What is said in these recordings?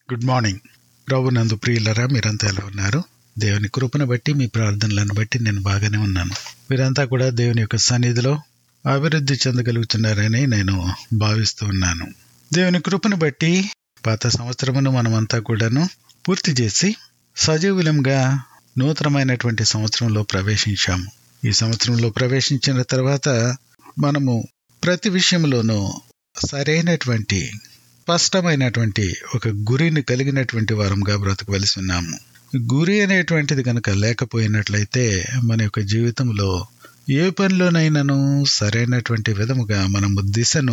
good morning ప్రభు నందు ప్రియులరా మీరంతా ఎలా ఉన్నారు దేవుని కృపను బట్టి మీ ప్రార్థనలను బట్టి నేను బాగానే ఉన్నాను మీరంతా కూడా దేవుని యొక్క సన్నిధిలో అభివృద్ధి చెందగలుగుతున్నారని నేను భావిస్తూ ఉన్నాను దేవుని కృపను బట్టి పాత సంవత్సరమును మనమంతా కూడాను పూర్తి చేసి సజీవులంగా నూతనమైనటువంటి సంవత్సరంలో ప్రవేశించాము ఈ సంవత్సరంలో ప్రవేశించిన తర్వాత మనము ప్రతి విషయంలోనూ సరైనటువంటి స్పష్టమైనటువంటి ఒక గురిని కలిగినటువంటి వారంగా బ్రతకవలసి ఉన్నాము గురి అనేటువంటిది కనుక లేకపోయినట్లయితే మన యొక్క జీవితంలో ఏ పనిలోనైనాను సరైనటువంటి విధముగా మనము దిశను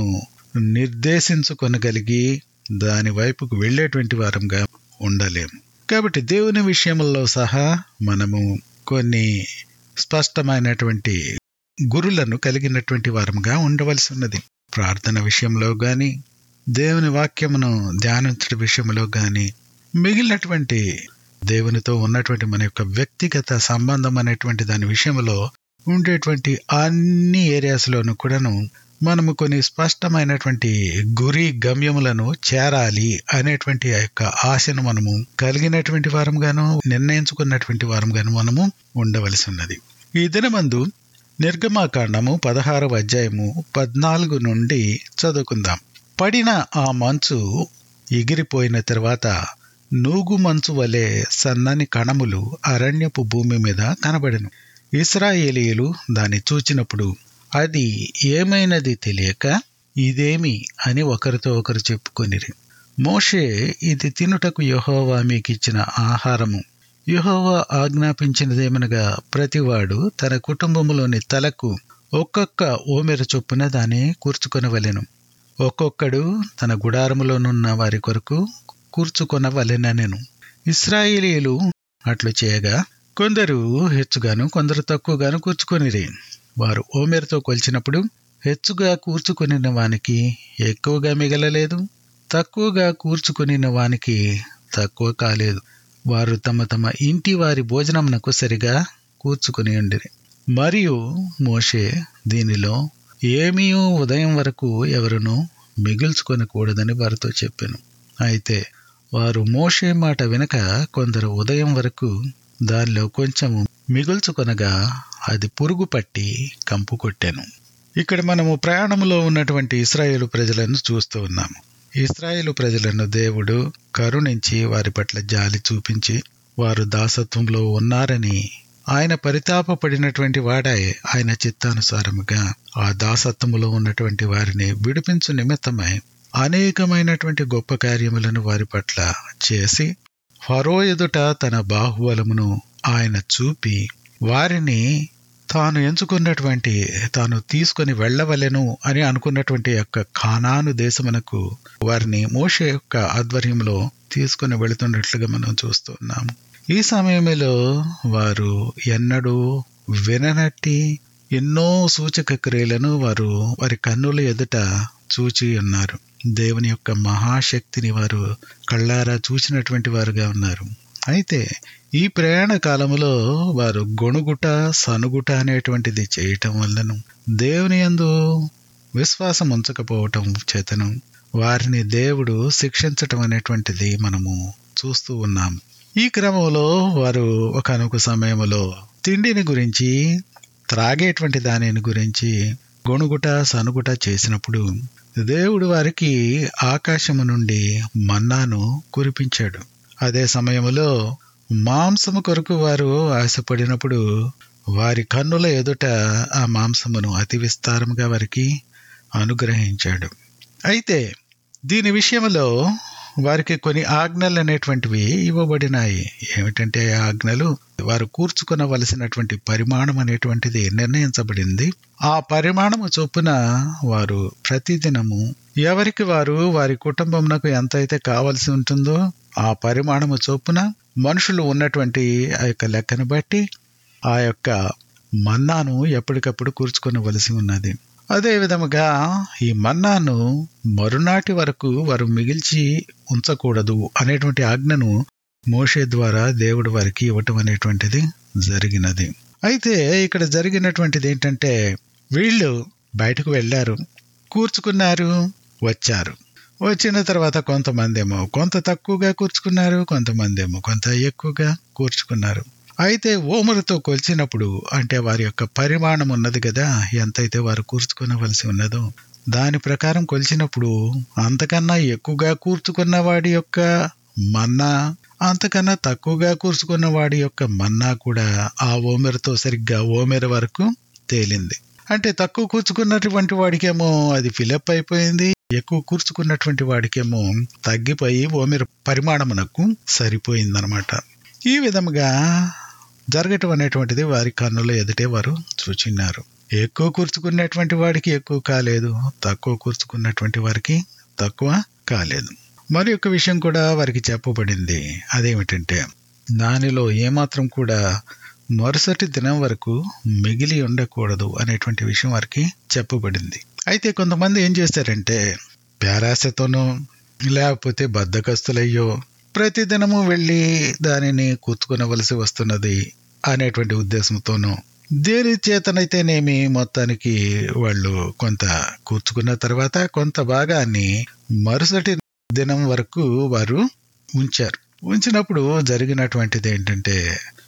నిర్దేశించుకొనగలిగి దాని వైపుకు వెళ్ళేటువంటి వారంగా ఉండలేము కాబట్టి దేవుని విషయంలో సహా మనము కొన్ని స్పష్టమైనటువంటి గురులను కలిగినటువంటి వారంగా ఉండవలసి ఉన్నది ప్రార్థన విషయంలో గాని దేవుని వాక్యమును ధ్యానించడం విషయంలో గాని మిగిలినటువంటి దేవునితో ఉన్నటువంటి మన యొక్క వ్యక్తిగత సంబంధం అనేటువంటి దాని విషయంలో ఉండేటువంటి అన్ని ఏరియాస్లోనూ కూడాను మనము కొన్ని స్పష్టమైనటువంటి గురి గమ్యములను చేరాలి అనేటువంటి ఆ యొక్క ఆశను మనము కలిగినటువంటి వారంగాను నిర్ణయించుకున్నటువంటి వారంగాను మనము ఉండవలసి ఉన్నది ఈ దినమందు నిర్గమాకాండము పదహారవ అధ్యాయము పద్నాలుగు నుండి చదువుకుందాం పడిన ఆ మంచు ఎగిరిపోయిన తర్వాత నూగు మంచు వలె సన్నని కణములు అరణ్యపు భూమి మీద కనబడెను ఇస్రాయేలీయులు దాన్ని చూచినప్పుడు అది ఏమైనది తెలియక ఇదేమి అని ఒకరితో ఒకరు చెప్పుకొనిరి మోషే ఇది తినుటకు యహోవా మీకిచ్చిన ఆహారము యహోవా ఆజ్ఞాపించినదేమనగా ప్రతివాడు తన కుటుంబములోని తలకు ఒక్కొక్క ఓమెర చొప్పున దాన్ని కూర్చుకొనవలెను ఒక్కొక్కడు తన గుడారములోనున్న వారి కొరకు కూర్చుకొనవలెననెను ఇస్రాయేలీలు అట్లు చేయగా కొందరు హెచ్చుగాను కొందరు తక్కువగాను కూర్చుకొనిరి వారు ఓమెరతో కొలిచినప్పుడు హెచ్చుగా కూర్చుకొనిన వానికి ఎక్కువగా మిగలలేదు తక్కువగా కూర్చుకొనిన వానికి తక్కువ కాలేదు వారు తమ తమ ఇంటి వారి భోజనమునకు సరిగా కూర్చుకుని ఉండిరి మరియు మోషే దీనిలో ఏమీ ఉదయం వరకు ఎవరునూ మిగుల్చుకొనకూడదని వారితో చెప్పాను అయితే వారు మోషే మాట వినక కొందరు ఉదయం వరకు దానిలో కొంచెము మిగుల్చుకొనగా అది పురుగు పట్టి కంపు కొట్టాను ఇక్కడ మనము ప్రయాణంలో ఉన్నటువంటి ఇస్రాయేలు ప్రజలను చూస్తూ ఉన్నాము ఇస్రాయేలు ప్రజలను దేవుడు కరుణించి వారి పట్ల జాలి చూపించి వారు దాసత్వంలో ఉన్నారని ఆయన పరితాపపడినటువంటి వాడే ఆయన చిత్తానుసారముగా ఆ దాసత్వములో ఉన్నటువంటి వారిని విడిపించు నిమిత్తమై అనేకమైనటువంటి గొప్ప కార్యములను వారి పట్ల చేసి ఫరో ఎదుట తన బాహుబలమును ఆయన చూపి వారిని తాను ఎంచుకున్నటువంటి తాను తీసుకొని వెళ్ళవలెను అని అనుకున్నటువంటి యొక్క ఖానాను దేశమునకు వారిని మోషే యొక్క ఆధ్వర్యంలో తీసుకుని వెళుతున్నట్లుగా మనం చూస్తున్నాము ఈ సమయంలో వారు ఎన్నడూ విననట్టి ఎన్నో సూచక క్రియలను వారు వారి కన్నుల ఎదుట చూచి ఉన్నారు దేవుని యొక్క మహాశక్తిని వారు కళ్ళారా చూసినటువంటి వారుగా ఉన్నారు అయితే ఈ ప్రయాణ కాలములో వారు గొణుగుట సనుగుట అనేటువంటిది చేయటం వల్లను దేవుని యందు విశ్వాసం ఉంచకపోవటం చేతను వారిని దేవుడు శిక్షించటం అనేటువంటిది మనము చూస్తూ ఉన్నాము ఈ క్రమంలో వారు ఒకనొక సమయంలో తిండిని గురించి త్రాగేటువంటి దానిని గురించి గొణుగుట సనుగుట చేసినప్పుడు దేవుడు వారికి ఆకాశము నుండి మన్నాను కురిపించాడు అదే సమయంలో మాంసము కొరకు వారు ఆశపడినప్పుడు వారి కన్నుల ఎదుట ఆ మాంసమును అతి విస్తారముగా వారికి అనుగ్రహించాడు అయితే దీని విషయంలో వారికి కొన్ని ఆజ్ఞలు అనేటువంటివి ఇవ్వబడినాయి ఏమిటంటే ఆ ఆజ్ఞలు వారు కూర్చుకొనవలసినటువంటి పరిమాణం అనేటువంటిది నిర్ణయించబడింది ఆ పరిమాణము చొప్పున వారు ప్రతిదినము ఎవరికి వారు వారి కుటుంబంకు ఎంతైతే కావలసి ఉంటుందో ఆ పరిమాణము చొప్పున మనుషులు ఉన్నటువంటి ఆ యొక్క లెక్కను బట్టి ఆ యొక్క మన్నాను ఎప్పటికప్పుడు కూర్చుకొనవలసి ఉన్నది అదే విధముగా ఈ మన్నాను మరునాటి వరకు వారు మిగిల్చి ఉంచకూడదు అనేటువంటి ఆజ్ఞను మోషే ద్వారా దేవుడు వారికి ఇవ్వటం అనేటువంటిది జరిగినది అయితే ఇక్కడ జరిగినటువంటిది ఏంటంటే వీళ్ళు బయటకు వెళ్ళారు కూర్చుకున్నారు వచ్చారు వచ్చిన తర్వాత కొంతమంది ఏమో కొంత తక్కువగా కూర్చుకున్నారు కొంతమంది ఏమో కొంత ఎక్కువగా కూర్చుకున్నారు అయితే ఓమరుతో కొలిచినప్పుడు అంటే వారి యొక్క పరిమాణం ఉన్నది కదా ఎంతైతే వారు కూర్చుకోవలసి ఉన్నదో దాని ప్రకారం కొలిచినప్పుడు అంతకన్నా ఎక్కువగా కూర్చుకున్న వాడి యొక్క మన్నా అంతకన్నా తక్కువగా కూర్చుకున్న వాడి యొక్క మన్నా కూడా ఆ ఓమెరతో సరిగ్గా ఓమెర వరకు తేలింది అంటే తక్కువ కూర్చుకున్నటువంటి వాడికేమో అది ఫిలప్ అయిపోయింది ఎక్కువ కూర్చుకున్నటువంటి వాడికేమో తగ్గిపోయి ఓమెర పరిమాణమునకు సరిపోయిందనమాట ఈ విధముగా జరగటం అనేటువంటిది వారి కన్నుల ఎదుటే వారు చూచిన్నారు ఎక్కువ కూర్చుకున్నటువంటి వాడికి ఎక్కువ కాలేదు తక్కువ కూర్చుకున్నటువంటి వారికి తక్కువ కాలేదు మరి ఒక విషయం కూడా వారికి చెప్పబడింది అదేమిటంటే దానిలో ఏమాత్రం కూడా మరుసటి దినం వరకు మిగిలి ఉండకూడదు అనేటువంటి విషయం వారికి చెప్పబడింది అయితే కొంతమంది ఏం చేస్తారంటే పేరాశతోనో లేకపోతే బద్దకస్తులయ్యో ప్రతిదినము వెళ్ళి దానిని కూర్చుకునవలసి వస్తున్నది అనేటువంటి ఉద్దేశంతోనూ దేని చేతనైతేనేమి మొత్తానికి వాళ్ళు కొంత కూర్చుకున్న తర్వాత కొంత భాగాన్ని మరుసటి దినం వరకు వారు ఉంచారు ఉంచినప్పుడు జరిగినటువంటిది ఏంటంటే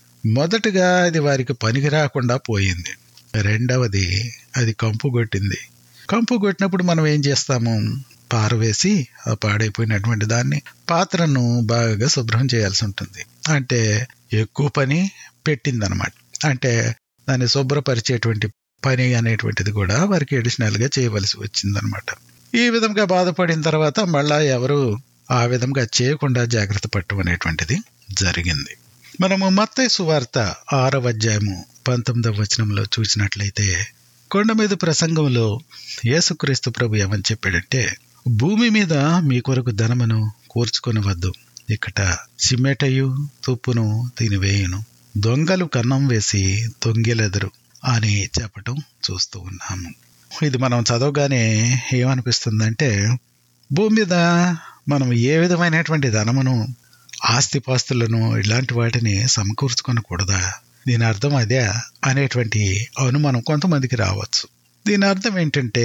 మొదటగా అది వారికి పనికి రాకుండా పోయింది రెండవది అది కంపు కొట్టింది కంపు కొట్టినప్పుడు మనం ఏం చేస్తాము పారవేసి ఆ పాడైపోయినటువంటి దాన్ని పాత్రను బాగా శుభ్రం చేయాల్సి ఉంటుంది అంటే ఎక్కువ పని పెట్టిందనమాట అంటే దాన్ని శుభ్రపరిచేటువంటి పని అనేటువంటిది కూడా వారికి అడిషనల్ గా చేయవలసి వచ్చిందనమాట ఈ విధంగా బాధపడిన తర్వాత మళ్ళా ఎవరు ఆ విధంగా చేయకుండా జాగ్రత్త పట్టడం అనేటువంటిది జరిగింది మనము మత్తయి సువార్త ఆరవ అధ్యాయము పంతొమ్మిదవ వచనంలో చూసినట్లయితే కొండ మీద ప్రసంగంలో యేసుక్రీస్తు ప్రభు ఏమని చెప్పాడంటే భూమి మీద మీ కొరకు ధనమును కూర్చుకొనవద్దు ఇక్కట సిమెటయు తుప్పును తినివేయును దొంగలు కన్నం వేసి దొంగిలెదరు అని చెప్పటం చూస్తూ ఉన్నాము ఇది మనం చదవగానే ఏమనిపిస్తుందంటే భూమి మీద మనం ఏ విధమైనటువంటి ధనమును ఆస్తిపాస్తులను ఇలాంటి వాటిని సమకూర్చుకొనకూడదా దీని అర్థం అదే అనేటువంటి అనుమానం కొంతమందికి రావచ్చు దీని అర్థం ఏంటంటే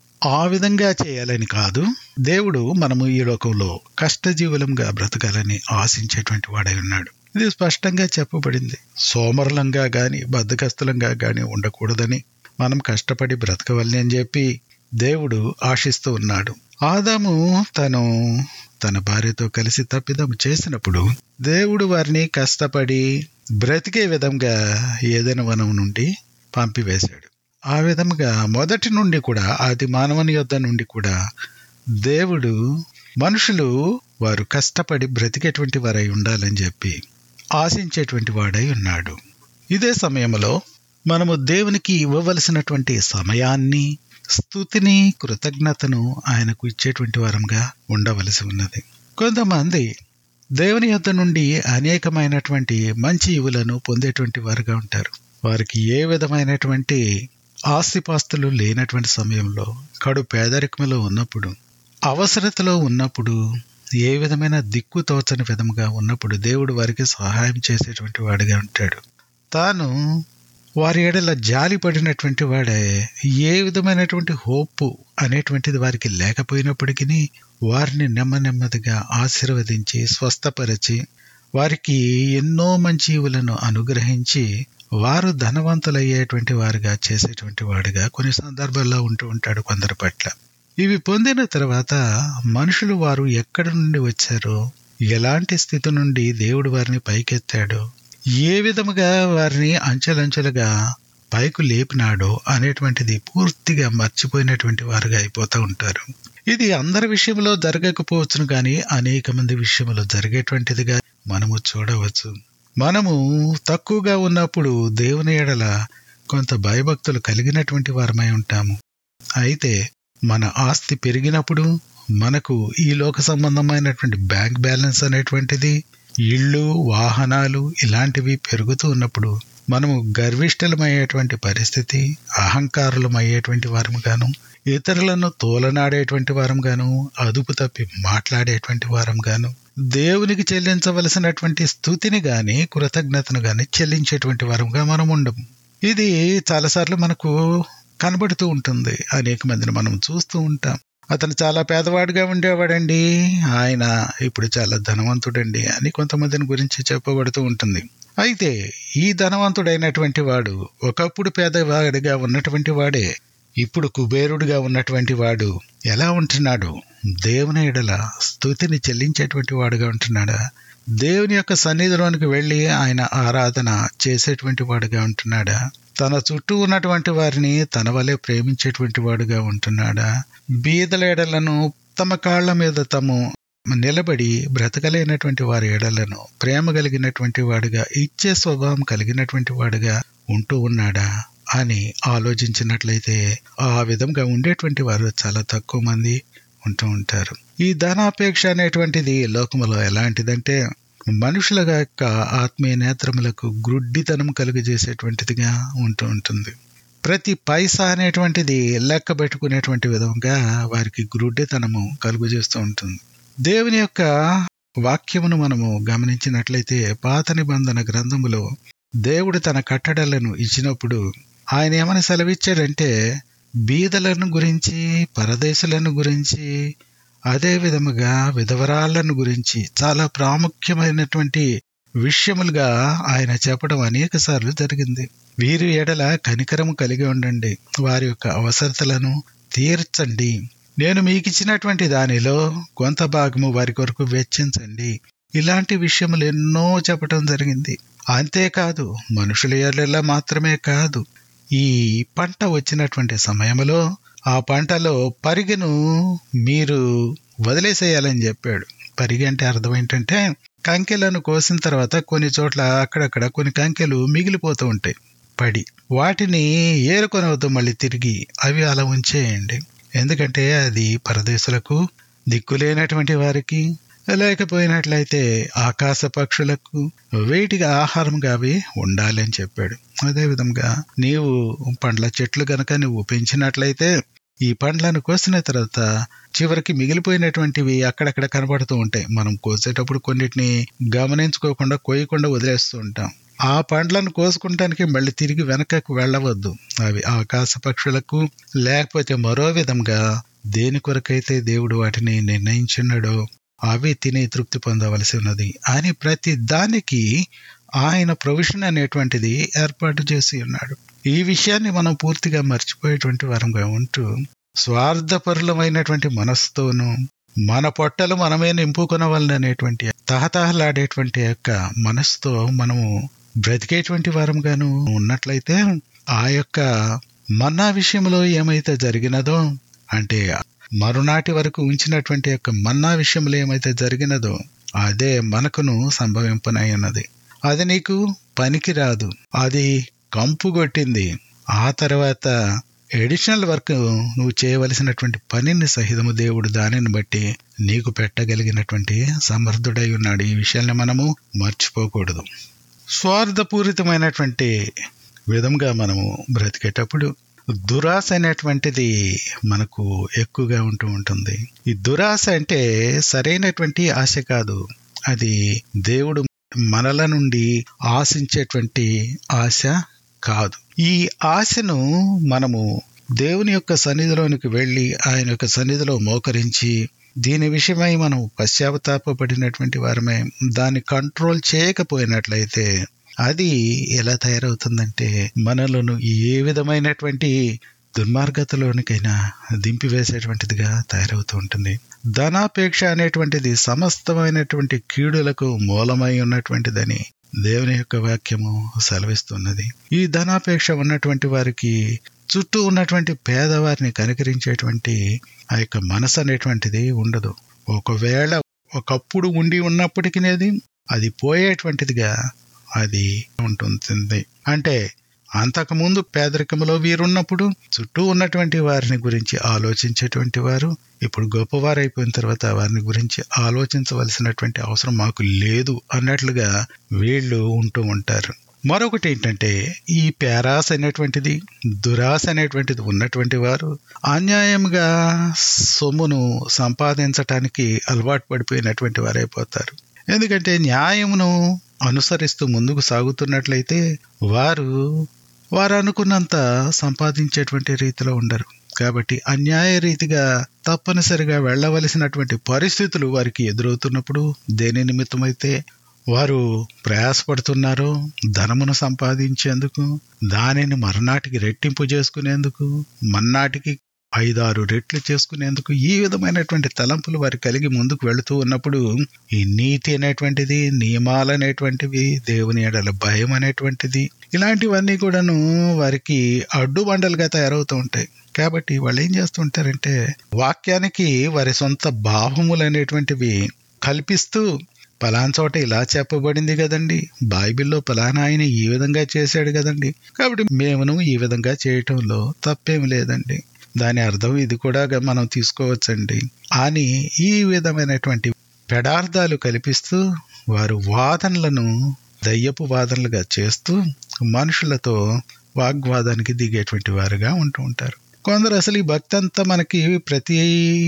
ఆ విధంగా చేయాలని కాదు దేవుడు మనము ఈ లోకంలో కష్టజీవులంగా బ్రతకాలని ఆశించేటువంటి వాడై ఉన్నాడు ఇది స్పష్టంగా చెప్పబడింది సోమరులంగా గాని బద్దకస్తులంగా గాని ఉండకూడదని మనం కష్టపడి బ్రతకవల్ని అని చెప్పి దేవుడు ఆశిస్తూ ఉన్నాడు ఆదాము తను తన భార్యతో కలిసి తప్పిదం చేసినప్పుడు దేవుడు వారిని కష్టపడి బ్రతికే విధంగా ఏదైనా వనం నుండి పంపివేశాడు ఆ విధంగా మొదటి నుండి కూడా ఆది మానవుని యొద్ద నుండి కూడా దేవుడు మనుషులు వారు కష్టపడి బ్రతికేటువంటి వారై ఉండాలని చెప్పి ఆశించేటువంటి వాడై ఉన్నాడు ఇదే సమయంలో మనము దేవునికి ఇవ్వవలసినటువంటి సమయాన్ని స్థుతిని కృతజ్ఞతను ఆయనకు ఇచ్చేటువంటి వారంగా ఉండవలసి ఉన్నది కొంతమంది దేవుని యొద్ద నుండి అనేకమైనటువంటి మంచి ఇవులను పొందేటువంటి వారుగా ఉంటారు వారికి ఏ విధమైనటువంటి ఆస్తిపాస్తులు లేనటువంటి సమయంలో కడు పేదరికములో ఉన్నప్పుడు అవసరతలో ఉన్నప్పుడు ఏ విధమైన దిక్కు తోచని విధముగా ఉన్నప్పుడు దేవుడు వారికి సహాయం చేసేటువంటి వాడిగా ఉంటాడు తాను వారి ఎడల జాలి పడినటువంటి వాడే ఏ విధమైనటువంటి హోపు అనేటువంటిది వారికి లేకపోయినప్పటికీ వారిని నెమ్మ నెమ్మదిగా ఆశీర్వదించి స్వస్థపరిచి వారికి ఎన్నో మంచి ఇవులను అనుగ్రహించి వారు ధనవంతులయ్యేటువంటి వారుగా చేసేటువంటి వాడుగా కొన్ని సందర్భాల్లో ఉంటూ ఉంటాడు కొందరి పట్ల ఇవి పొందిన తర్వాత మనుషులు వారు ఎక్కడి నుండి వచ్చారో ఎలాంటి స్థితి నుండి దేవుడు వారిని పైకెత్తాడో ఏ విధముగా వారిని అంచెలంచెలుగా పైకు లేపినాడో అనేటువంటిది పూర్తిగా మర్చిపోయినటువంటి వారుగా అయిపోతూ ఉంటారు ఇది అందరి విషయంలో జరగకపోవచ్చును కానీ అనేక మంది విషయంలో జరిగేటువంటిదిగా మనము చూడవచ్చు మనము తక్కువగా ఉన్నప్పుడు దేవుని ఎడల కొంత భయభక్తులు కలిగినటువంటి వారమై ఉంటాము అయితే మన ఆస్తి పెరిగినప్పుడు మనకు ఈ లోక సంబంధమైనటువంటి బ్యాంక్ బ్యాలెన్స్ అనేటువంటిది ఇళ్ళు వాహనాలు ఇలాంటివి పెరుగుతూ ఉన్నప్పుడు మనము గర్విష్ఠులమయ్యేటువంటి పరిస్థితి అహంకారులమయ్యేటువంటి వారముగాను ఇతరులను తోలనాడేటువంటి వారంగాను అదుపు తప్పి మాట్లాడేటువంటి వారంగాను దేవునికి చెల్లించవలసినటువంటి స్థుతిని గాని కృతజ్ఞతను గాని చెల్లించేటువంటి వారంగా మనం ఉండము ఇది చాలాసార్లు మనకు కనబడుతూ ఉంటుంది అనేక మందిని మనం చూస్తూ ఉంటాం అతను చాలా పేదవాడిగా ఉండేవాడండి ఆయన ఇప్పుడు చాలా ధనవంతుడండి అని కొంతమందిని గురించి చెప్పబడుతూ ఉంటుంది అయితే ఈ ధనవంతుడైనటువంటి వాడు ఒకప్పుడు పేదవాడిగా ఉన్నటువంటి వాడే ఇప్పుడు కుబేరుడిగా ఉన్నటువంటి వాడు ఎలా ఉంటున్నాడు దేవుని ఎడల స్థుతిని చెల్లించేటువంటి వాడుగా ఉంటున్నాడా దేవుని యొక్క సన్నిధిలోనికి వెళ్ళి ఆయన ఆరాధన చేసేటువంటి వాడుగా ఉంటున్నాడా తన చుట్టూ ఉన్నటువంటి వారిని తన వలె ప్రేమించేటువంటి వాడుగా ఉంటున్నాడా బీదల ఎడలను తమ కాళ్ల మీద తాము నిలబడి బ్రతకలేనటువంటి వారి ఎడలను ప్రేమ కలిగినటువంటి వాడుగా ఇచ్చే స్వభావం కలిగినటువంటి వాడుగా ఉంటూ ఉన్నాడా అని ఆలోచించినట్లయితే ఆ విధంగా ఉండేటువంటి వారు చాలా తక్కువ మంది ఉంటూ ఉంటారు ఈ ధనాపేక్ష అనేటువంటిది లోకములో ఎలాంటిదంటే మనుషుల యొక్క ఆత్మీయ నేత్రములకు గ్రుడ్డితనం కలుగజేసేటువంటిదిగా ఉంటూ ఉంటుంది ప్రతి పైసా అనేటువంటిది లెక్క పెట్టుకునేటువంటి విధంగా వారికి గ్రుడ్డితనము కలుగజేస్తూ ఉంటుంది దేవుని యొక్క వాక్యమును మనము గమనించినట్లయితే పాత నిబంధన గ్రంథములో దేవుడు తన కట్టడలను ఇచ్చినప్పుడు ఆయన ఏమని సెలవిచ్చాడంటే బీదలను గురించి పరదేశులను గురించి అదే విధముగా విధవరాళ్లను గురించి చాలా ప్రాముఖ్యమైనటువంటి విషయములుగా ఆయన చెప్పడం అనేక సార్లు జరిగింది వీరి ఎడల కనికరము కలిగి ఉండండి వారి యొక్క అవసరతలను తీర్చండి నేను మీకు ఇచ్చినటువంటి దానిలో కొంత భాగము వారి కొరకు వెచ్చించండి ఇలాంటి విషయములు ఎన్నో చెప్పడం జరిగింది అంతేకాదు మనుషుల ఎడల మాత్రమే కాదు ఈ పంట వచ్చినటువంటి సమయంలో ఆ పంటలో పరిగెను మీరు వదిలేసేయాలని చెప్పాడు పరిగె అంటే అర్థం ఏంటంటే కంకెలను కోసిన తర్వాత కొన్ని చోట్ల అక్కడక్కడ కొన్ని కంకెలు మిగిలిపోతూ ఉంటాయి పడి వాటిని ఏరుకొని వద్దు మళ్ళీ తిరిగి అవి అలా ఉంచేయండి ఎందుకంటే అది పరదేశులకు దిక్కులేనటువంటి వారికి లేకపోయినట్లయితే ఆకాశ పక్షులకు వేటికి ఆహారంగా అవి ఉండాలి అని చెప్పాడు అదేవిధంగా నీవు పండ్ల చెట్లు గనక నువ్వు పెంచినట్లయితే ఈ పండ్లను కోసిన తర్వాత చివరికి మిగిలిపోయినటువంటివి అక్కడక్కడ కనబడుతూ ఉంటాయి మనం కోసేటప్పుడు కొన్నిటిని గమనించుకోకుండా కోయకుండా వదిలేస్తూ ఉంటాం ఆ పండ్లను కోసుకుంటానికి మళ్ళీ తిరిగి వెనకకు వెళ్ళవద్దు అవి ఆకాశ పక్షులకు లేకపోతే మరో విధంగా దేని కొరకైతే దేవుడు వాటిని నిర్ణయించున్నాడో అవి తిని తృప్తి పొందవలసి ఉన్నది అని ప్రతి దానికి ఆయన ప్రొవిషన్ అనేటువంటిది ఏర్పాటు చేసి ఉన్నాడు ఈ విషయాన్ని మనం పూర్తిగా మర్చిపోయేటువంటి వరంగా ఉంటూ స్వార్థపరులమైనటువంటి మనస్సుతోనూ మన పొట్టలు మనమే నింపుకొనవలననేటువంటి తహతహలాడేటువంటి యొక్క మనస్సుతో మనము బ్రతికేటువంటి వారంగాను ఉన్నట్లయితే ఆ యొక్క మన్నా విషయంలో ఏమైతే జరిగినదో అంటే మరునాటి వరకు ఉంచినటువంటి యొక్క మన్నా విషయంలో ఏమైతే జరిగినదో అదే మనకును సంభవింపనై ఉన్నది అది నీకు పనికిరాదు అది కంపు కొట్టింది ఆ తర్వాత ఎడిషనల్ వర్క్ నువ్వు చేయవలసినటువంటి పనిని సహితము దేవుడు దానిని బట్టి నీకు పెట్టగలిగినటువంటి సమర్థుడై ఉన్నాడు ఈ విషయాన్ని మనము మర్చిపోకూడదు స్వార్థపూరితమైనటువంటి విధంగా మనము బ్రతికేటప్పుడు దురాశ అనేటువంటిది మనకు ఎక్కువగా ఉంటూ ఉంటుంది ఈ దురాశ అంటే సరైనటువంటి ఆశ కాదు అది దేవుడు మనల నుండి ఆశించేటువంటి ఆశ కాదు ఈ ఆశను మనము దేవుని యొక్క సన్నిధిలోనికి వెళ్ళి ఆయన యొక్క సన్నిధిలో మోకరించి దీని విషయమై మనం పశ్చాత్తాపడినటువంటి వారమే దాన్ని కంట్రోల్ చేయకపోయినట్లయితే అది ఎలా తయారవుతుందంటే మనలను ఏ విధమైనటువంటి దుర్మార్గతలోనికైనా దింపివేసేటువంటిదిగా తయారవుతూ ఉంటుంది ధనాపేక్ష అనేటువంటిది సమస్తమైనటువంటి కీడులకు మూలమై ఉన్నటువంటిదని దేవుని యొక్క వాక్యము సెలవిస్తున్నది ఈ ధనాపేక్ష ఉన్నటువంటి వారికి చుట్టూ ఉన్నటువంటి పేదవారిని కనికరించేటువంటి ఆ యొక్క మనసు అనేటువంటిది ఉండదు ఒకవేళ ఒకప్పుడు ఉండి ఉన్నప్పటికీ అది పోయేటువంటిదిగా అది ఉంటుంది అంటే అంతకుముందు పేదరికంలో వీరున్నప్పుడు చుట్టూ ఉన్నటువంటి వారిని గురించి ఆలోచించేటువంటి వారు ఇప్పుడు గొప్పవారైపోయిన తర్వాత వారిని గురించి ఆలోచించవలసినటువంటి అవసరం మాకు లేదు అన్నట్లుగా వీళ్ళు ఉంటూ ఉంటారు మరొకటి ఏంటంటే ఈ పేరాస అనేటువంటిది దురాశ అనేటువంటిది ఉన్నటువంటి వారు అన్యాయంగా సొమ్మును సంపాదించటానికి అలవాటు పడిపోయినటువంటి వారైపోతారు ఎందుకంటే న్యాయమును అనుసరిస్తూ ముందుకు సాగుతున్నట్లయితే వారు వారు అనుకున్నంత సంపాదించేటువంటి రీతిలో ఉండరు కాబట్టి అన్యాయ రీతిగా తప్పనిసరిగా వెళ్ళవలసినటువంటి పరిస్థితులు వారికి ఎదురవుతున్నప్పుడు దేని నిమిత్తమైతే వారు ప్రయాసపడుతున్నారో ధనమును సంపాదించేందుకు దానిని మర్నాటికి రెట్టింపు చేసుకునేందుకు మన్నాటికి ఐదారు రెట్లు చేసుకునేందుకు ఈ విధమైనటువంటి తలంపులు వారు కలిగి ముందుకు వెళుతూ ఉన్నప్పుడు ఈ నీతి అనేటువంటిది నియమాలు అనేటువంటివి దేవుని ఎడల భయం అనేటువంటిది ఇలాంటివన్నీ కూడాను వారికి అడ్డుబండలుగా తయారవుతూ ఉంటాయి కాబట్టి వాళ్ళు ఏం చేస్తుంటారంటే వాక్యానికి వారి సొంత భావములు అనేటువంటివి కల్పిస్తూ పలానా చోట ఇలా చెప్పబడింది కదండి బైబిల్లో పలానా ఆయన ఈ విధంగా చేశాడు కదండి కాబట్టి మేమును ఈ విధంగా చేయటంలో తప్పేమి లేదండి దాని అర్థం ఇది కూడా మనం తీసుకోవచ్చండి అని ఈ విధమైనటువంటి పెడార్థాలు కల్పిస్తూ వారు వాదనలను దయ్యపు వాదనలుగా చేస్తూ మనుషులతో వాగ్వాదానికి దిగేటువంటి వారుగా ఉంటూ ఉంటారు కొందరు అసలు ఈ భక్తి అంతా మనకి ప్రతి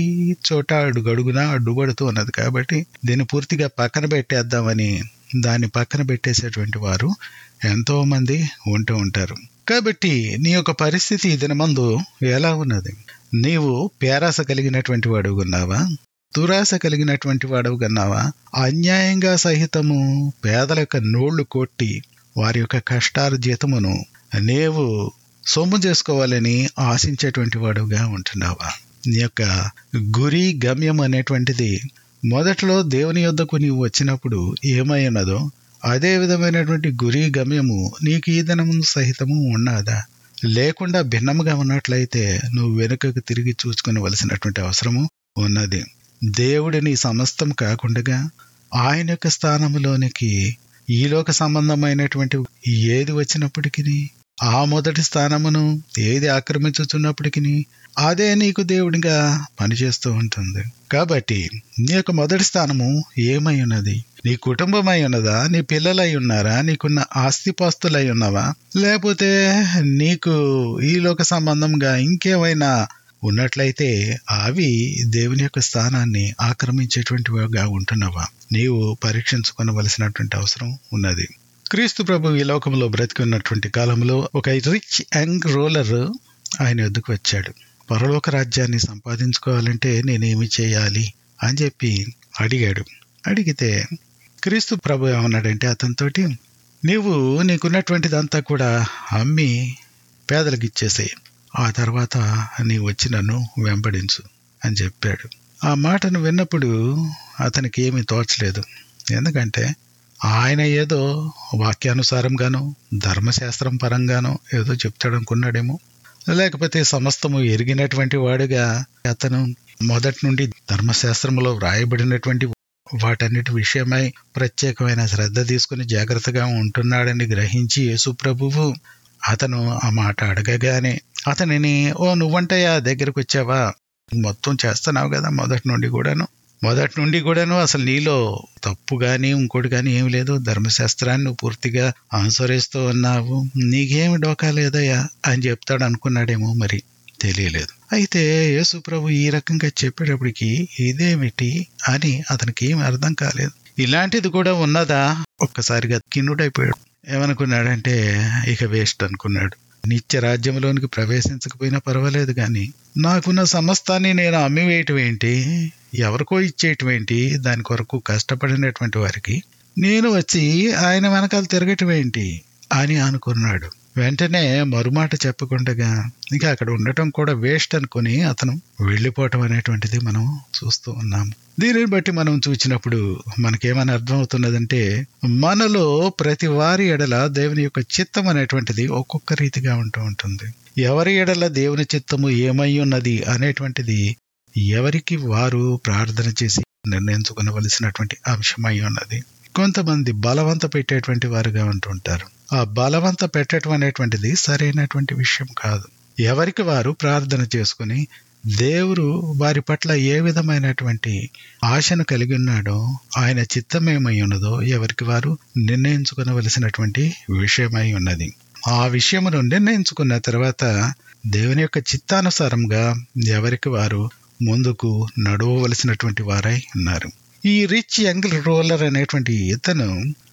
చోట అడుగడుగునా అడ్డుపడుతూ ఉన్నది కాబట్టి దీన్ని పూర్తిగా పక్కన పెట్టేద్దామని దాన్ని పక్కన పెట్టేసేటువంటి వారు ఎంతో మంది ఉంటూ ఉంటారు కాబట్టి నీ యొక్క పరిస్థితి దినమందు ఎలా ఉన్నది నీవు పేరాస కలిగినటువంటి వాడు ఉన్నావా దురాశ కలిగినటువంటి వాడు కన్నావా అన్యాయంగా సహితము పేదల యొక్క నోళ్లు కొట్టి వారి యొక్క కష్టార్జితమును నీవు సొమ్ము చేసుకోవాలని ఆశించేటువంటి వాడుగా ఉంటున్నావా నీ యొక్క గురి గమ్యం అనేటువంటిది మొదట్లో దేవుని యొద్దకు నీవు వచ్చినప్పుడు ఏమై ఉన్నదో అదే విధమైనటువంటి గురి గమ్యము నీకు ఈ దినము సహితము ఉన్నదా లేకుండా భిన్నముగా ఉన్నట్లయితే నువ్వు వెనుకకు తిరిగి చూసుకునవలసినటువంటి అవసరము ఉన్నది దేవుడిని సమస్తం కాకుండా ఆయన యొక్క స్థానంలోనికి ఈలోక సంబంధమైనటువంటి ఏది వచ్చినప్పటికీ ఆ మొదటి స్థానమును ఏది ఆక్రమించుతున్నప్పటికీ అదే నీకు దేవుడిగా పనిచేస్తూ ఉంటుంది కాబట్టి నీ యొక్క మొదటి స్థానము ఏమై ఉన్నది నీ కుటుంబమై ఉన్నదా నీ పిల్లలై ఉన్నారా నీకున్న ఆస్తిపాస్తులై ఉన్నావా లేకపోతే నీకు ఈ లోక సంబంధంగా ఇంకేమైనా ఉన్నట్లయితే అవి దేవుని యొక్క స్థానాన్ని ఆక్రమించేటువంటివిగా ఉంటున్నావా నీవు పరీక్షించుకోవలసినటువంటి అవసరం ఉన్నది క్రీస్తు ప్రభు ఈ లోకంలో బ్రతికున్నటువంటి కాలంలో ఒక రిచ్ యంగ్ రోలర్ ఆయన ఎద్దుకు వచ్చాడు పరలోక రాజ్యాన్ని సంపాదించుకోవాలంటే నేనేమి చేయాలి అని చెప్పి అడిగాడు అడిగితే క్రీస్తు ప్రభు ఏమన్నాడంటే అతనితోటి నీవు నీకున్నటువంటిదంతా కూడా అమ్మి పేదలకు ఇచ్చేసేయి ఆ తర్వాత నీ వచ్చి నన్ను వెంబడించు అని చెప్పాడు ఆ మాటను విన్నప్పుడు అతనికి ఏమీ తోచలేదు ఎందుకంటే ఆయన ఏదో వాక్యానుసారంగానో ధర్మశాస్త్రం పరంగానో ఏదో చెప్తాడనుకున్నాడేమో లేకపోతే సమస్తము ఎరిగినటువంటి వాడుగా అతను మొదటి నుండి ధర్మశాస్త్రంలో వ్రాయబడినటువంటి వాటన్నిటి విషయమై ప్రత్యేకమైన శ్రద్ధ తీసుకుని జాగ్రత్తగా ఉంటున్నాడని గ్రహించి యేసు ప్రభువు అతను ఆ మాట అడగగానే అతనిని ఓ నువ్వంటయ్యా దగ్గరకు వచ్చావా మొత్తం చేస్తున్నావు కదా మొదటి నుండి కూడాను మొదటి నుండి కూడాను అసలు నీలో తప్పు గాని ఇంకోటి గాని ఏమి లేదు ధర్మశాస్త్రాన్ని నువ్వు పూర్తిగా అనుసరిస్తూ ఉన్నావు నీకేమి డోకా లేదయ్యా అని చెప్తాడు అనుకున్నాడేమో మరి తెలియలేదు అయితే యేసు ప్రభు ఈ రకంగా చెప్పేటప్పటికి ఇదేమిటి అని అతనికి ఏమి అర్థం కాలేదు ఇలాంటిది కూడా ఉన్నదా ఒక్కసారిగా కిన్నుడైపోయాడు ఏమనుకున్నాడంటే ఇక వేస్ట్ అనుకున్నాడు నిత్య రాజ్యంలోనికి ప్రవేశించకపోయినా పర్వాలేదు కానీ నాకున్న సమస్తాన్ని నేను అమ్మివేయటం ఏంటి ఎవరికో ఇచ్చేయటం ఏంటి దాని కొరకు కష్టపడినటువంటి వారికి నేను వచ్చి ఆయన వెనకాల తిరగటం ఏంటి అని అనుకున్నాడు వెంటనే మరుమాట చెప్పకుండా ఇక అక్కడ ఉండటం కూడా వేస్ట్ అనుకుని అతను వెళ్ళిపోవటం అనేటువంటిది మనం చూస్తూ ఉన్నాము దీనిని బట్టి మనం చూసినప్పుడు మనకేమని అర్థమవుతున్నదంటే మనలో ప్రతి వారి ఎడల దేవుని యొక్క చిత్తం అనేటువంటిది ఒక్కొక్క రీతిగా ఉంటూ ఉంటుంది ఎవరి ఎడల దేవుని చిత్తము ఏమై ఉన్నది అనేటువంటిది ఎవరికి వారు ప్రార్థన చేసి నిర్ణయించుకునవలసినటువంటి అంశమై ఉన్నది కొంతమంది బలవంత పెట్టేటువంటి వారుగా ఉంటుంటారు ఆ బలవంత పెట్టడం అనేటువంటిది సరైనటువంటి విషయం కాదు ఎవరికి వారు ప్రార్థన చేసుకుని దేవుడు వారి పట్ల ఏ విధమైనటువంటి ఆశను కలిగి ఉన్నాడో ఆయన చిత్తమేమై ఉన్నదో ఎవరికి వారు నిర్ణయించుకునవలసినటువంటి విషయమై ఉన్నది ఆ విషయమును నిర్ణయించుకున్న తర్వాత దేవుని యొక్క చిత్తానుసారంగా ఎవరికి వారు ముందుకు నడవవలసినటువంటి వారై ఉన్నారు ఈ రిచ్ యంగ్ రోలర్ అనేటువంటి ఇతను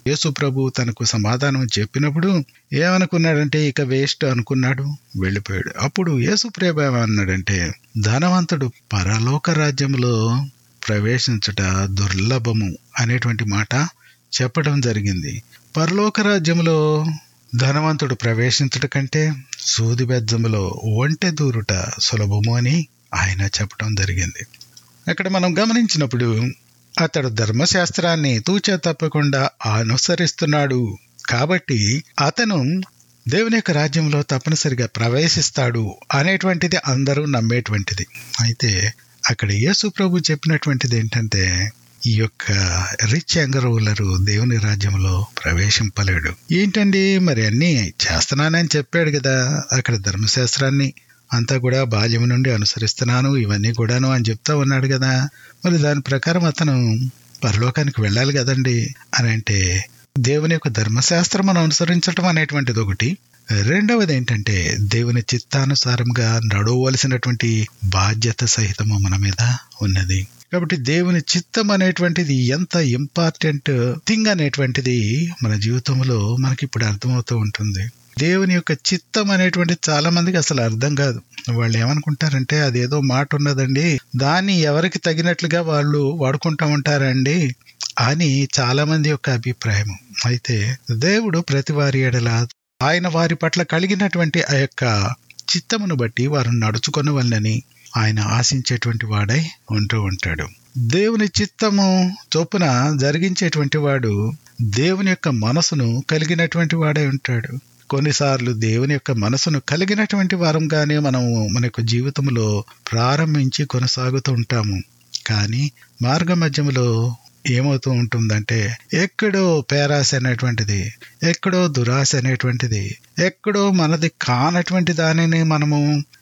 యేసు ప్రభు తనకు సమాధానం చెప్పినప్పుడు ఏమనుకున్నాడంటే ఇక వేస్ట్ అనుకున్నాడు వెళ్ళిపోయాడు అప్పుడు యేసు ప్రభు ఏమన్నాడంటే ధనవంతుడు పరలోక రాజ్యంలో ప్రవేశించుట దుర్లభము అనేటువంటి మాట చెప్పడం జరిగింది పరలోక రాజ్యంలో ధనవంతుడు ప్రవేశించుట కంటే సూది బెజ్జములో ఒంటె దూరుట సులభము అని ఆయన చెప్పడం జరిగింది అక్కడ మనం గమనించినప్పుడు అతడు ధర్మశాస్త్రాన్ని తూచా తప్పకుండా అనుసరిస్తున్నాడు కాబట్టి అతను దేవుని యొక్క రాజ్యంలో తప్పనిసరిగా ప్రవేశిస్తాడు అనేటువంటిది అందరూ నమ్మేటువంటిది అయితే అక్కడ యేసు ప్రభు చెప్పినటువంటిది ఏంటంటే ఈ యొక్క రిచ్ యంగరవులరు దేవుని రాజ్యంలో ప్రవేశింపలేడు ఏంటండి మరి అన్నీ చేస్తున్నానని చెప్పాడు కదా అక్కడ ధర్మశాస్త్రాన్ని అంతా కూడా బాల్యం నుండి అనుసరిస్తున్నాను ఇవన్నీ కూడాను అని చెప్తా ఉన్నాడు కదా మరి దాని ప్రకారం అతను పరలోకానికి వెళ్ళాలి కదండి అని అంటే దేవుని యొక్క ధర్మశాస్త్రం మనం అనుసరించడం అనేటువంటిది ఒకటి రెండవది ఏంటంటే దేవుని చిత్తానుసారంగా నడవలసినటువంటి బాధ్యత సహితము మన మీద ఉన్నది కాబట్టి దేవుని చిత్తం అనేటువంటిది ఎంత ఇంపార్టెంట్ థింగ్ అనేటువంటిది మన జీవితంలో మనకి ఇప్పుడు అర్థమవుతూ ఉంటుంది దేవుని యొక్క చిత్తం అనేటువంటిది చాలా మందికి అసలు అర్థం కాదు వాళ్ళు ఏమనుకుంటారంటే అదేదో మాట ఉన్నదండి దాన్ని ఎవరికి తగినట్లుగా వాళ్ళు వాడుకుంటా ఉంటారండి అని చాలా మంది యొక్క అభిప్రాయం అయితే దేవుడు ప్రతి వారి ఎడల ఆయన వారి పట్ల కలిగినటువంటి ఆ యొక్క చిత్తమును బట్టి వారు నడుచుకొని వాళ్ళని ఆయన ఆశించేటువంటి వాడై ఉంటూ ఉంటాడు దేవుని చిత్తము చొప్పున జరిగించేటువంటి వాడు దేవుని యొక్క మనసును కలిగినటువంటి వాడై ఉంటాడు కొన్నిసార్లు దేవుని యొక్క మనసును కలిగినటువంటి వారంగానే మనము మన యొక్క జీవితంలో ప్రారంభించి కొనసాగుతూ ఉంటాము కానీ మార్గ మధ్యములో ఏమవుతూ ఉంటుందంటే ఎక్కడో పేరాశ అనేటువంటిది ఎక్కడో దురాశ అనేటువంటిది ఎక్కడో మనది కానటువంటి దానిని మనము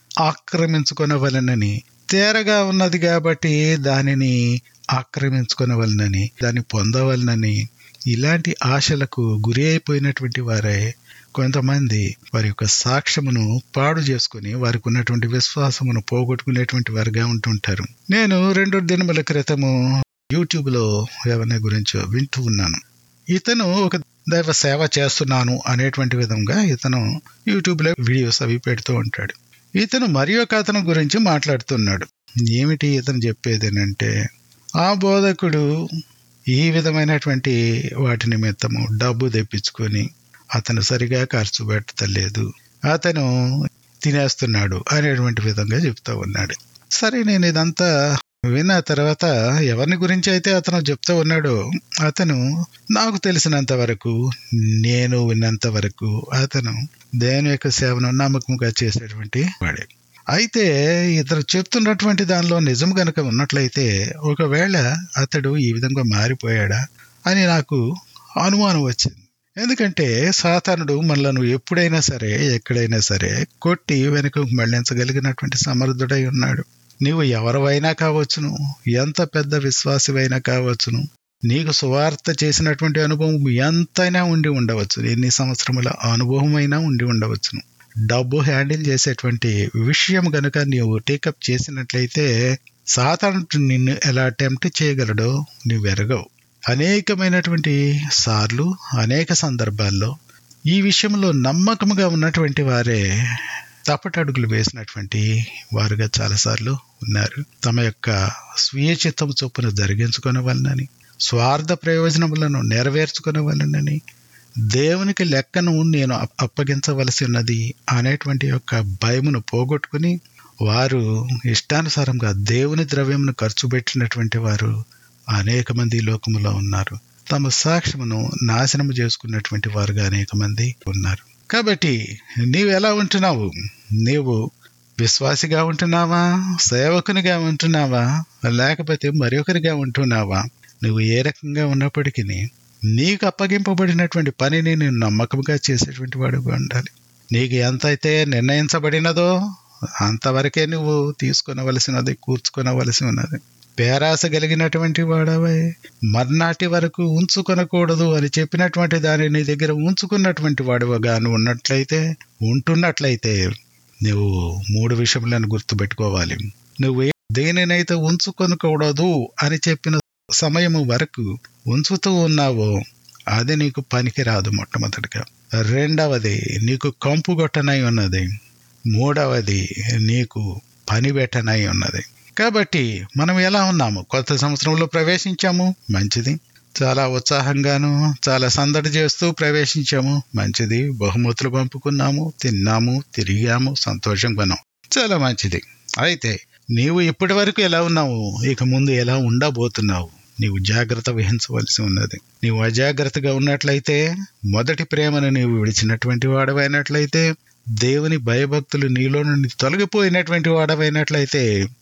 ఆక్రమించుకొనవలనని తేరగా ఉన్నది కాబట్టి దానిని ఆక్రమించుకొనవలనని దాన్ని పొందవలనని ఇలాంటి ఆశలకు గురి అయిపోయినటువంటి వారే కొంతమంది వారి యొక్క సాక్ష్యమును పాడు చేసుకుని వారికి ఉన్నటువంటి విశ్వాసమును పోగొట్టుకునేటువంటి వారుగా ఉంటుంటారు నేను రెండు దినముల క్రితము యూట్యూబ్ లో ఎవరి గురించి వింటూ ఉన్నాను ఇతను ఒక దైవ సేవ చేస్తున్నాను అనేటువంటి విధంగా ఇతను యూట్యూబ్ లో వీడియోస్ అవి పెడుతూ ఉంటాడు ఇతను మరి ఒక అతను గురించి మాట్లాడుతున్నాడు ఏమిటి ఇతను చెప్పేదేనంటే ఆ బోధకుడు ఈ విధమైనటువంటి వాటి నిమిత్తము డబ్బు తెప్పించుకొని అతను సరిగా ఖర్చు పెట్టలేదు అతను తినేస్తున్నాడు అనేటువంటి విధంగా చెప్తా ఉన్నాడు సరే నేను ఇదంతా విన్న తర్వాత ఎవరిని గురించి అయితే అతను చెప్తా ఉన్నాడో అతను నాకు తెలిసినంత వరకు నేను విన్నంత వరకు అతను దేవుని యొక్క సేవను నమ్మకంగా చేసేటువంటి వాడే అయితే ఇతను చెప్తున్నటువంటి దానిలో నిజం గనక ఉన్నట్లయితే ఒకవేళ అతడు ఈ విధంగా మారిపోయాడా అని నాకు అనుమానం వచ్చింది ఎందుకంటే సాతానుడు మనలను ఎప్పుడైనా సరే ఎక్కడైనా సరే కొట్టి వెనుకకు మళ్లించగలిగినటువంటి సమర్థుడై ఉన్నాడు నీవు ఎవరివైనా కావచ్చును ఎంత పెద్ద విశ్వాసివైనా కావచ్చును నీకు సువార్త చేసినటువంటి అనుభవం ఎంతైనా ఉండి ఉండవచ్చు ఎన్ని సంవత్సరముల అనుభవమైనా ఉండి ఉండవచ్చును డబ్బు హ్యాండిల్ చేసేటువంటి విషయం గనుక నీవు టేకప్ చేసినట్లయితే సాధారణ నిన్ను ఎలా అటెంప్ట్ చేయగలడో నువ్వు ఎరగవు అనేకమైనటువంటి సార్లు అనేక సందర్భాల్లో ఈ విషయంలో నమ్మకముగా ఉన్నటువంటి వారే తప్పటడుగులు వేసినటువంటి వారుగా చాలాసార్లు ఉన్నారు తమ యొక్క స్వీయ చిత్తం చొప్పున జరిగించుకునే వలనని స్వార్థ ప్రయోజనములను నెరవేర్చుకునే వలనని దేవునికి లెక్కను నేను అప్పగించవలసి ఉన్నది అనేటువంటి యొక్క భయమును పోగొట్టుకుని వారు ఇష్టానుసారంగా దేవుని ద్రవ్యమును ఖర్చు పెట్టినటువంటి వారు అనేక మంది లోకములో ఉన్నారు తమ సాక్ష్యమును నాశనము చేసుకున్నటువంటి వారుగా అనేక మంది ఉన్నారు కాబట్టి నీవు ఎలా ఉంటున్నావు నీవు విశ్వాసిగా ఉంటున్నావా సేవకునిగా ఉంటున్నావా లేకపోతే మరొకరిగా ఉంటున్నావా నువ్వు ఏ రకంగా ఉన్నప్పటికీ నీకు అప్పగింపబడినటువంటి పనిని నేను నమ్మకంగా చేసేటువంటి వాడుగా ఉండాలి నీకు ఎంత అయితే నిర్ణయించబడినదో అంతవరకే నువ్వు తీసుకునవలసినది కూర్చుకొనవలసి ఉన్నది పేరాస కలిగినటువంటి వాడవై మర్నాటి వరకు ఉంచుకొనకూడదు అని చెప్పినటువంటి దాన్ని నీ దగ్గర ఉంచుకున్నటువంటి వాడువగా నువ్వు ఉన్నట్లయితే ఉంటున్నట్లయితే నువ్వు మూడు విషయములను గుర్తుపెట్టుకోవాలి నువ్వు దేనినైతే ఉంచుకొనకూడదు అని చెప్పిన సమయము వరకు ఉంచుతూ ఉన్నావో అది నీకు పనికి రాదు మొట్టమొదటిగా రెండవది నీకు కంపు గొట్టనై ఉన్నది మూడవది నీకు పని పెట్టనై ఉన్నది కాబట్టి మనం ఎలా ఉన్నాము కొత్త సంవత్సరంలో ప్రవేశించాము మంచిది చాలా ఉత్సాహంగాను చాలా సందడి చేస్తూ ప్రవేశించాము మంచిది బహుమతులు పంపుకున్నాము తిన్నాము తిరిగాము సంతోషంగా ఉన్నాం చాలా మంచిది అయితే నీవు ఇప్పటి వరకు ఎలా ఉన్నావు ఇక ముందు ఎలా ఉండబోతున్నావు నీవు జాగ్రత్త వహించవలసి ఉన్నది నీవు అజాగ్రత్తగా ఉన్నట్లయితే మొదటి ప్రేమను నీవు విడిచినటువంటి వాడవైనట్లయితే దేవుని భయభక్తులు నీలో నుండి తొలగిపోయినటువంటి వాడవైనట్లయితే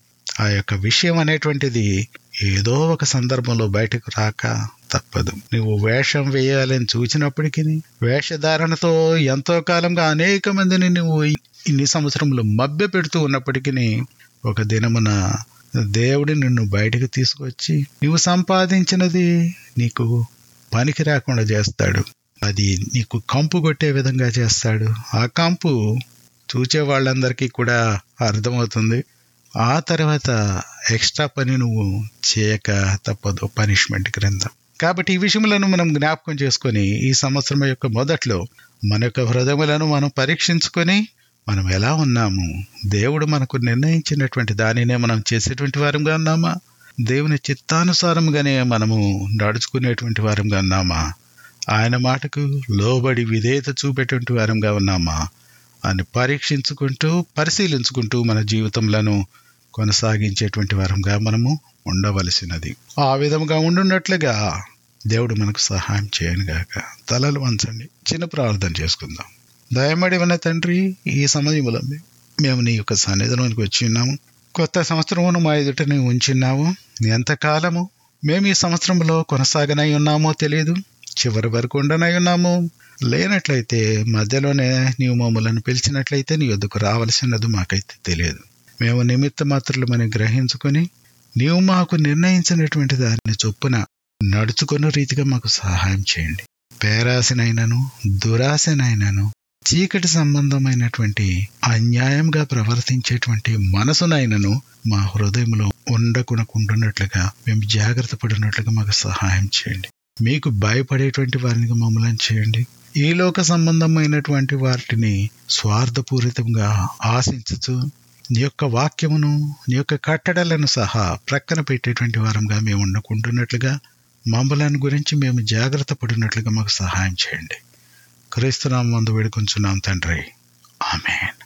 ఆ యొక్క విషయం అనేటువంటిది ఏదో ఒక సందర్భంలో బయటకు రాక తప్పదు నువ్వు వేషం వేయాలని చూచినప్పటికీ వేషధారణతో ఎంతో కాలంగా అనేక మందిని నువ్వు ఇన్ని సంవత్సరంలో మభ్య పెడుతూ ఉన్నప్పటికీ ఒక దినమున దేవుడు నిన్ను బయటకు తీసుకొచ్చి నువ్వు సంపాదించినది నీకు పనికి రాకుండా చేస్తాడు అది నీకు కంపు కొట్టే విధంగా చేస్తాడు ఆ కంపు చూచే వాళ్ళందరికీ కూడా అర్థమవుతుంది ఆ తర్వాత ఎక్స్ట్రా పని నువ్వు చేయక తప్పదు పనిష్మెంట్ క్రింద కాబట్టి ఈ విషయములను మనం జ్ఞాపకం చేసుకొని ఈ సంవత్సరం యొక్క మొదట్లో మన యొక్క హృదయములను మనం పరీక్షించుకొని మనం ఎలా ఉన్నాము దేవుడు మనకు నిర్ణయించినటువంటి దానినే మనం చేసేటువంటి వారంగా ఉన్నామా దేవుని చిత్తానుసారంగానే మనము నడుచుకునేటువంటి వారంగా ఉన్నామా ఆయన మాటకు లోబడి విధేయత చూపేటువంటి వారంగా ఉన్నామా అని పరీక్షించుకుంటూ పరిశీలించుకుంటూ మన జీవితంలో కొనసాగించేటువంటి వారంగా మనము ఉండవలసినది ఆ విధంగా ఉండున్నట్లుగా దేవుడు మనకు సహాయం చేయను గాక తలలు వంచండి చిన్న ప్రార్థన చేసుకుందాం దయమడి ఉన్న తండ్రి ఈ సమయంలో మేము నీ యొక్క సన్నిధిలోనికి వచ్చి ఉన్నాము కొత్త సంవత్సరమును మా ఎదుటని ఉంచున్నాము ఎంతకాలము మేము ఈ సంవత్సరంలో కొనసాగనై ఉన్నామో తెలియదు చివరి వరకు ఉండనై ఉన్నాము లేనట్లయితే మధ్యలోనే నీవు మమ్మల్ని పిలిచినట్లయితే నీ వద్దకు రావలసినది మాకైతే తెలియదు మేము నిమిత్త మాత్రలమని గ్రహించుకొని నీవు మాకు నిర్ణయించినటువంటి దాన్ని చొప్పున నడుచుకున్న రీతిగా మాకు సహాయం చేయండి పేరాశనైనను దురాశనైనను చీకటి సంబంధమైనటువంటి అన్యాయంగా ప్రవర్తించేటువంటి మనసునైనను మా హృదయంలో ఉండకుండాకున్నట్లుగా మేము జాగ్రత్త పడినట్లుగా మాకు సహాయం చేయండి మీకు భయపడేటువంటి వారిని మమ్మల్ని చేయండి ఈ లోక సంబంధమైనటువంటి వాటిని స్వార్థపూరితంగా ఆశించుతూ నీ యొక్క వాక్యమును నీ యొక్క కట్టడలను సహా ప్రక్కన పెట్టేటువంటి వారంగా మేము ఉండకుంటున్నట్లుగా మమ్మలను గురించి మేము జాగ్రత్త పడినట్లుగా మాకు సహాయం చేయండి క్రీస్తునామందు వేడుకొంచున్నాం తండ్రి ఆమెన్